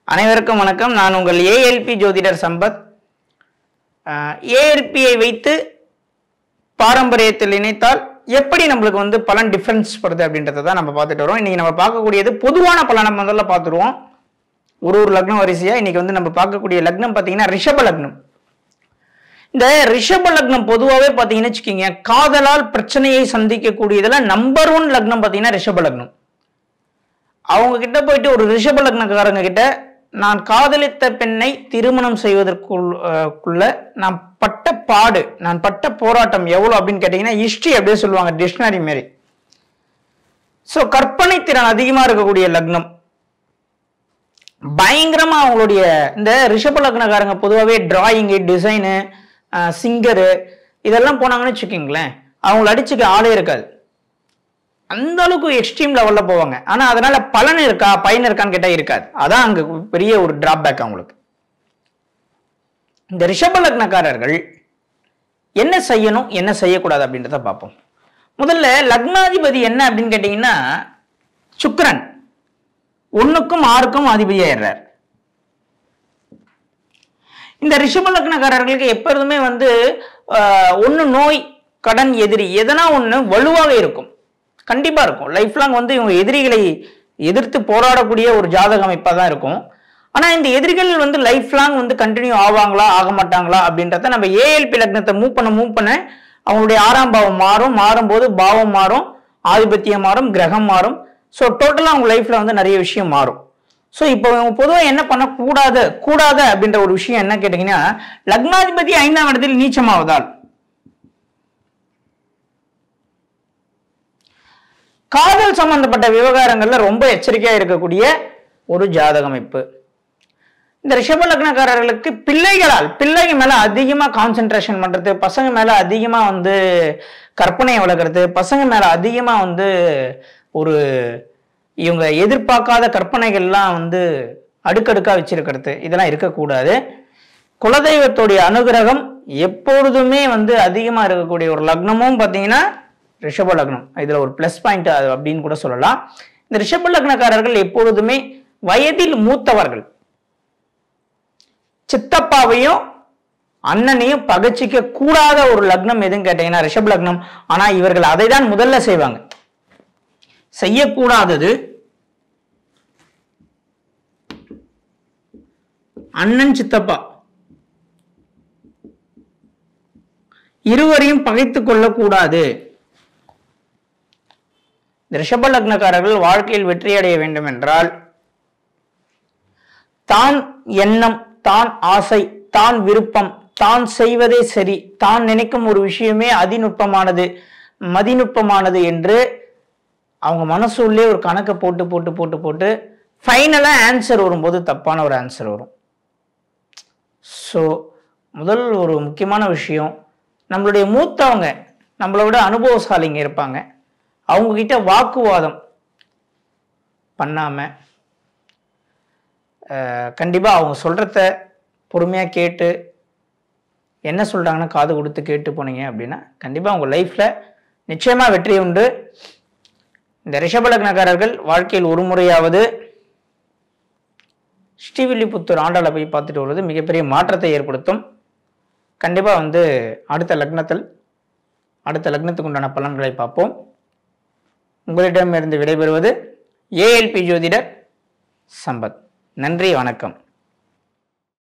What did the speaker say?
அனைவருக்கும் வணக்கம் நான் உங்கள் ஏஎல்பி ஜோதிடர் சம்பத் ஏஎல்பியை வைத்து பாரம்பரியத்தில் இணைத்தால் எப்படி நம்மளுக்கு வந்து பலன் டிஃப்ரென்ஸ் படுது அப்படின்றத தான் நம்ம பார்த்துட்டு வரோம் இன்னைக்கு நம்ம பார்க்கக்கூடியது பொதுவான பலனை முதல்ல பார்த்துருவோம் ஒரு ஒரு லக்னம் வரிசையா இன்னைக்கு வந்து நம்ம பார்க்கக்கூடிய லக்னம் பார்த்தீங்கன்னா ரிஷப லக்னம் இந்த ரிஷப லக்னம் பொதுவாகவே பார்த்தீங்கன்னு வச்சுக்கோங்க காதலால் பிரச்சனையை சந்திக்கக்கூடியதுல நம்பர் ஒன் லக்னம் பார்த்தீங்கன்னா ரிஷப லக்னம் அவங்க கிட்ட போயிட்டு ஒரு ரிஷப லக்னக்காரங்க கிட்ட நான் காதலித்த பெண்ணை திருமணம் செய்வதற்குள் அஹ், குள்ள நான் பட்ட பாடு நான் பட்ட போராட்டம் எவ்வளோ அப்படின்னு கேட்டிங்கன்னா ஹிஸ்ட்ரி அப்படியே சொல்லுவாங்க டிக்ஷனரி மாரி ஸோ கற்பனை திறன் அதிகமாக இருக்கக்கூடிய லக்னம் பயங்கரமா அவங்களுடைய இந்த ரிஷப லக்னக்காரங்க பொதுவாகவே டிராயிங்கு டிசைனு சிங்கரு இதெல்லாம் போனாங்கன்னு வச்சுக்கிங்களேன் அவங்கள அடிச்சுக்க ஆளே இருக்காது அந்த அளவுக்கு எக்ஸ்ட்ரீம் லெவல்ல போவாங்க ஆனா அதனால பலன் இருக்கா பயன் இருக்கான்னு கேட்டா இருக்காது அதான் அங்க பெரிய ஒரு டிராபேக் அவங்களுக்கு இந்த ரிஷப லக்னக்காரர்கள் என்ன செய்யணும் என்ன செய்யக்கூடாது அப்படின்றத பார்ப்போம் முதல்ல லக்னாதிபதி என்ன அப்படின்னு கேட்டீங்கன்னா சுக்கிரன் ஒண்ணுக்கும் ஆறுக்கும் அதிபதியாயிடுறார் இந்த ரிஷப லக்னக்காரர்களுக்கு எப்பொழுதுமே வந்து ஒன்று நோய் கடன் எதிரி எதனா ஒன்று வலுவாக இருக்கும் கண்டிப்பாக இருக்கும் லைஃப் லாங் வந்து இவங்க எதிரிகளை எதிர்த்து போராடக்கூடிய ஒரு ஜாதக அமைப்பாக தான் இருக்கும் ஆனால் இந்த எதிரிகள் வந்து லைஃப் லாங் வந்து கண்டினியூ ஆவாங்களா ஆக மாட்டாங்களா அப்படின்றத நம்ம ஏஎல்பி லக்னத்தை மூவ் பண்ண மூவ் பண்ண அவங்களுடைய ஆறாம் பாவம் மாறும் மாறும்போது பாவம் மாறும் ஆதிபத்தியம் மாறும் கிரகம் மாறும் ஸோ டோட்டலாக அவங்க லைஃப்பில் வந்து நிறைய விஷயம் மாறும் ஸோ இப்போ இவங்க பொதுவாக என்ன பண்ணக்கூடாது கூடாது அப்படின்ற ஒரு விஷயம் என்ன கேட்டிங்கன்னா லக்னாதிபதி ஐந்தாம் இடத்தில் நீச்சமாவதால் காதல் சம்பந்தப்பட்ட விவகாரங்கள்ல ரொம்ப எச்சரிக்கையா இருக்கக்கூடிய ஒரு ஜாதக அமைப்பு இந்த ரிஷப லக்னக்காரர்களுக்கு பிள்ளைகளால் பிள்ளைங்க மேல அதிகமா கான்சென்ட்ரேஷன் பண்றது பசங்க மேல அதிகமா வந்து கற்பனையை வளர்க்குறது பசங்க மேல அதிகமா வந்து ஒரு இவங்க எதிர்பார்க்காத கற்பனைகள்லாம் வந்து அடுக்கடுக்கா வச்சிருக்கிறது இதெல்லாம் இருக்கக்கூடாது குலதெய்வத்துடைய அனுகிரகம் எப்பொழுதுமே வந்து அதிகமா இருக்கக்கூடிய ஒரு லக்னமும் பார்த்தீங்கன்னா ரிஷப லக்னம் இதுல ஒரு ப்ளஸ் பாயிண்ட் அது அப்படின்னு கூட சொல்லலாம் இந்த ரிஷப லக்னக்காரர்கள் எப்பொழுதுமே வயதில் மூத்தவர்கள் சித்தப்பாவையும் அண்ணனையும் பகச்சிக்க கூடாத ஒரு லக்னம் எதுன்னு கேட்டீங்கன்னா ரிஷப லக்னம் ஆனா இவர்கள் அதை தான் முதல்ல செய்வாங்க செய்யக்கூடாதது அண்ணன் சித்தப்பா இருவரையும் பகைத்துக் கொள்ளக்கூடாது இந்த ரிஷப லக்னக்காரர்கள் வாழ்க்கையில் வெற்றி அடைய வேண்டும் என்றால் தான் எண்ணம் தான் ஆசை தான் விருப்பம் தான் செய்வதே சரி தான் நினைக்கும் ஒரு விஷயமே அதிநுட்பமானது மதிநுட்பமானது என்று அவங்க மனசுள்ளே ஒரு கணக்கை போட்டு போட்டு போட்டு போட்டு ஃபைனலாக ஆன்சர் வரும்போது தப்பான ஒரு ஆன்சர் வரும் ஸோ முதல் ஒரு முக்கியமான விஷயம் நம்மளுடைய மூத்தவங்க நம்மளை விட அனுபவசாலிங்க இருப்பாங்க அவங்க கிட்ட வாக்குவாதம் பண்ணாம அஹ், கண்டிப்பா அவங்க சொல்றத பொறுமையா கேட்டு என்ன சொல்றாங்கன்னு காது கொடுத்து கேட்டு போனீங்க அப்படின்னா கண்டிப்பா உங்க லைஃப்ல நிச்சயமா வெற்றி உண்டு இந்த ரிஷபலக்னக்காரர்கள் வாழ்க்கையில் ஒரு முறையாவது ஸ்ரீவில்லிபுத்தூர் ஆண்டாளை போய் பார்த்துட்டு வருவது மிகப்பெரிய மாற்றத்தை ஏற்படுத்தும் கண்டிப்பாக வந்து அடுத்த லக்னத்தில் அடுத்த லக்னத்துக்கு உண்டான பலன்களை பார்ப்போம் உங்களிடமிருந்து விடைபெறுவது ஏஎல்பி ஜோதிடர் சம்பத் நன்றி வணக்கம்